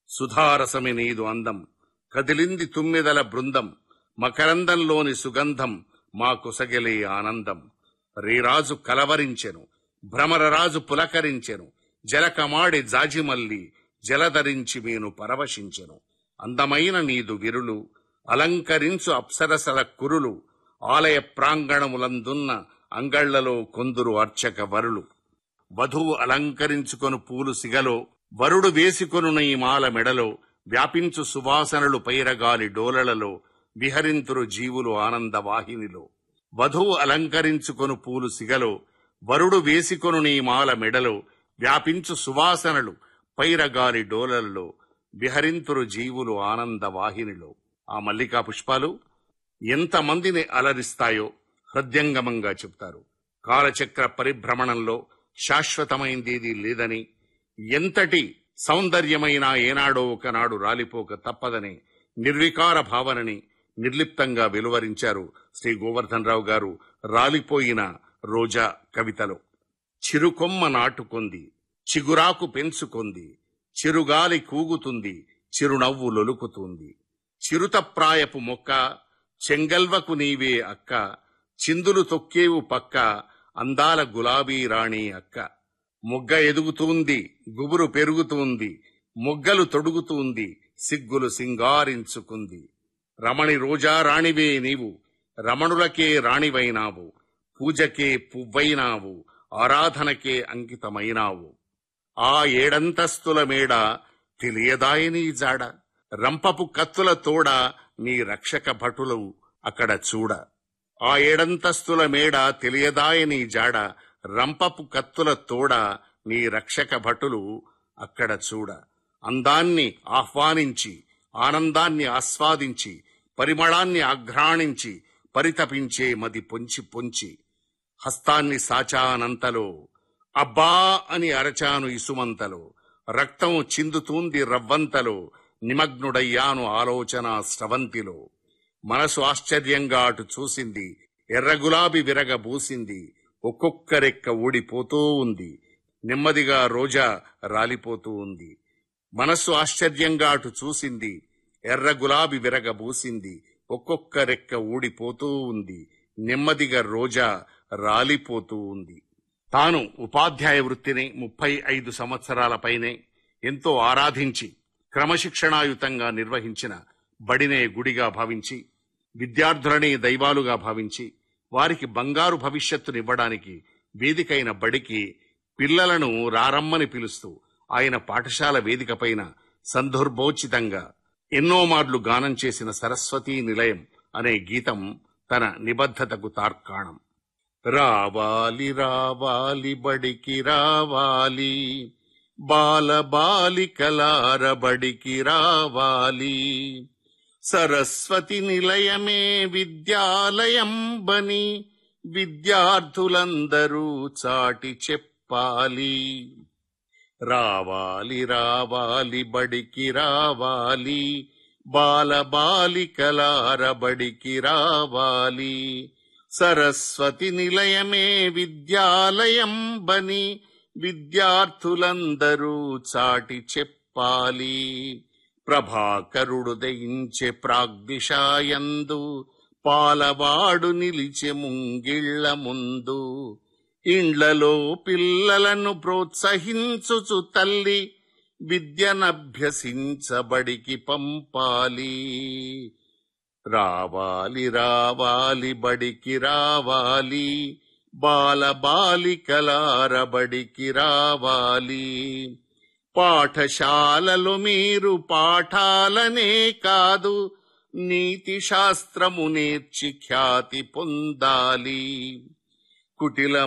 సుధారసమి నీదు అందం కదిలింది తుమ్మెదల బృందం మకరందంలోని సుగంధం మా కుసగలే ఆనందం రీరాజు కలవరించెను భ్రమరరాజు పులకరించెను జలకమాడి జాజిమల్లి జలధరించి మీను పరవశించెను అందమైన నీదు విరులు అలంకరించు అప్సరసల కురులు ఆలయ ప్రాంగణములందున్న అంగళ్లలో కొందురు అర్చక వరులు వధువు అలంకరించుకొను పూలు సిగలో వరుడు వేసుకొను ఈ మాల మెడలో వ్యాపించు సువాసనలు పైరగాలి డోలలలో విహరింతురు జీవులు ఆనంద వాహినిలో వధువు అలంకరించుకొను పూలు సిగలో వరుడు వేసుకొను నీ మాల మెడలో వ్యాపించు సువాసనలు పైరగాలి డోలలలో విహరింతురు జీవులు ఆనంద వాహినిలో ఆ మల్లికా పుష్పాలు ఎంతమందిని అలరిస్తాయో హృదయంగమంగా చెప్తారు కాలచక్ర పరిభ్రమణంలో శాశ్వతమైందేది లేదని ఎంతటి సౌందర్యమైన ఏనాడో ఒకనాడు రాలిపోక తప్పదని నిర్వికార భావనని నిర్లిప్తంగా వెలువరించారు శ్రీ గోవర్ధన్ రావు గారు రాలిపోయిన రోజా కవితలో చిరుకొమ్మ నాటుకొంది చిగురాకు పెంచుకొంది చిరుగాలి కూగుతుంది చిరునవ్వు లొలుకుతుంది చిరుతప్రాయపు మొక్క చెంగల్వకు నీవే అక్క చిందులు తొక్కేవు పక్క అందాల గులాబీ రాణి అక్క మొగ్గ ఎదుగుతుంది గుబురు పెరుగుతుంది మొగ్గలు తొడుగుతుంది సిగ్గులు సింగారించుకుంది రమణి రోజా రాణివే నీవు రమణులకే రాణివైనావు పూజకే పువ్వైనావు ఆరాధనకే అంకితమైనావు ఆ ఏడంతస్తుల మేడ తెలియదాయని జాడ రంపపు కత్తుల తోడ నీ రక్షక భటులు అక్కడ చూడ ఆ ఏడంతస్తుల మేడ తెలియదాయని జాడ రంపపు కత్తుల తోడ నీ రక్షక భటులు అక్కడ చూడ అందాన్ని ఆహ్వానించి ఆనందాన్ని ఆస్వాదించి పరిమళాన్ని ఆఘ్రాణించి పరితపించే మది పొంచి పొంచి హస్తాన్ని సాచానంతలో అబ్బా అని అరచాను ఇసుమంతలో రక్తం చిందుతూంది రవ్వంతలో నిమగ్నుడయ్యాను ఆలోచన స్రవంతిలో మనసు ఆశ్చర్యంగా అటు చూసింది ఎర్రగులాబి విరగబూసింది ఒక్కొక్కరెక్క ఊడిపోతూ ఉంది నెమ్మదిగా రోజా రాలిపోతూ ఉంది మనస్సు ఆశ్చర్యంగా అటు చూసింది ఎర్ర గులాబి విరగబూసింది ఒక్కొక్క రెక్క ఊడిపోతూ ఉంది నెమ్మదిగా రోజా రాలిపోతూ ఉంది తాను ఉపాధ్యాయ వృత్తిని ముప్పై ఐదు సంవత్సరాల పైనే ఎంతో ఆరాధించి క్రమశిక్షణాయుతంగా నిర్వహించిన బడినే గుడిగా భావించి విద్యార్థులని దైవాలుగా భావించి వారికి బంగారు భవిష్యత్తునివ్వడానికి వేదికైన బడికి పిల్లలను రారమ్మని పిలుస్తూ ఆయన పాఠశాల వేదికపైన సందర్భోచితంగా ఎన్నో మార్లు గానం చేసిన సరస్వతీ నిలయం అనే గీతం తన నిబద్ధతకు తార్కాణం రావాలి రావాలి బడికి రావాలి బాల బాలికలార బడికి రావాలి సరస్వతి నిలయమే విద్యాలయం బని విద్యార్థులందరూ చాటి చెప్పాలి రావాలి రావాలి బడికి రావాలి బాల బాలికలార బడికి రావాలి సరస్వతి నిలయమే విద్యాలయం బని విద్యార్థులందరూ చాటి చెప్పాలి ప్రభాకరుడు దయించే ప్రాగ్దిశాయందు పాలవాడు నిలిచె ముంగిళ్ల ముందు ఇండ్లలో పిల్లలను ప్రోత్సహించుచు తల్లి విద్యనభ్యసించబడికి పంపాలి రావాలి రావాలి బడికి రావాలి బాల బాలికలార బడికి రావాలి పాఠశాలలు మీరు పాఠాలనే కాదు నీతి శాస్త్రము నేర్చి ఖ్యాతి పొందాలి కుటిల